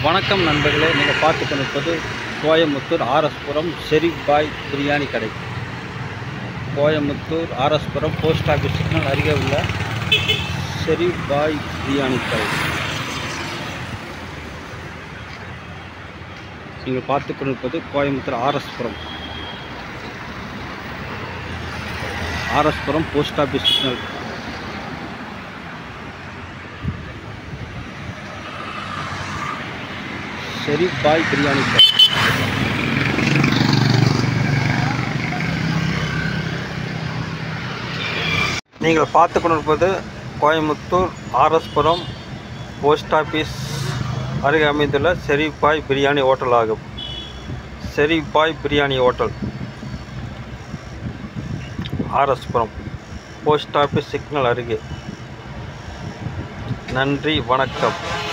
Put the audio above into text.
வணக்கம் நண்பர்களே நீங்கள் பார்த்து கொண்டிருப்பது கோயம்புத்தூர் ஆர்எஸ்புரம் ஷெரீப் பாய் பிரியாணி கடை Coimbatore RS Puram post office signal அருகே உள்ள ஷெரீப் பாய் பிரியாணி கடை நீங்கள் பார்த்து கொண்டிருப்பது Coimbatore RS Puram RS Puram post office signal Sharif Bhai biryani கடை நீங்கள் பார்த்து கொண்டிருப்பது கோயம்புத்தூர் ஆர்எஸ்புரம் போஸ்ட் ஆஃபீஸ் அருகே அமைந்துள்ள ஷெரீப் பாய் பிரியாணி ஹோட்டல் ஆகும் Sharif Bhai biryani hotel RS Puram post office signal அருகே நன்றி வணக்கம்